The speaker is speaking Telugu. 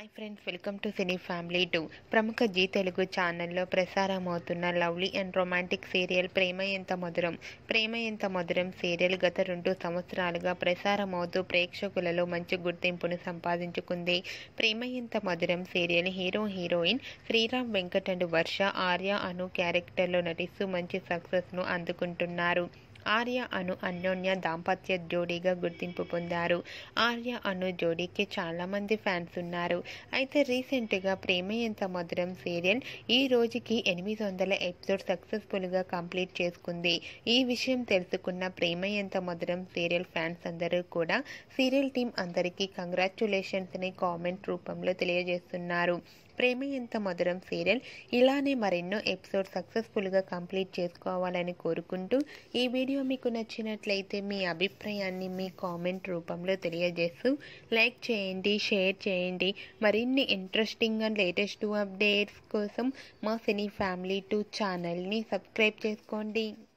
hi friends welcome to cine family two ప్రముఖ జీ తెలుగు ఛానల్లో ప్రసారమవుతున్న lovely and romantic serial Prema Entha Madhuram Prema Entha Madhuram serial గత రెండు సంవత్సరాలుగా ప్రసారమవుతూ ప్రేక్షకులలో మంచి గుర్తింపును సంపాదించుకుంది Prema Entha Madhuram serial hero heroine Sriram Venkat and Varsha Arya Anu క్యారెక్టర్లో నటిస్తూ మంచి సక్సెస్ను అందుకుంటున్నారు ఆర్య అను అన్యోన్య దాంపత్య జోడీగా గుర్తింపు పొందారు ఆర్య అను జోడీకి చాలామంది ఫ్యాన్స్ ఉన్నారు అయితే రీసెంట్గా ప్రేమ ఎంత మధురం సీరియల్ ఈ రోజుకి ఎనిమిది వందల ఎపిసోడ్ సక్సెస్ఫుల్గా కంప్లీట్ చేసుకుంది ఈ విషయం తెలుసుకున్న ప్రేమ ఎంత మధురం సీరియల్ ఫ్యాన్స్ అందరూ కూడా సీరియల్ టీం అందరికీ కంగ్రాచ్యులేషన్స్ని కామెంట్ రూపంలో తెలియజేస్తున్నారు ప్రేమ ఎంత మధురం సీరియల్ ఇలానే మరెన్నో ఎపిసోడ్ సక్సెస్ఫుల్గా కంప్లీట్ చేసుకోవాలని కోరుకుంటూ ఈ వీడియో మీకు నచ్చినట్లయితే మీ అభిప్రాయాన్ని మీ కామెంట్ రూపంలో తెలియజేస్తూ లైక్ చేయండి షేర్ చేయండి మరిన్ని ఇంట్రెస్టింగ్ అండ్ లేటెస్ట్ అప్డేట్స్ కోసం మా సినీ ఫ్యామిలీ టూ ఛానల్ని సబ్స్క్రైబ్ చేసుకోండి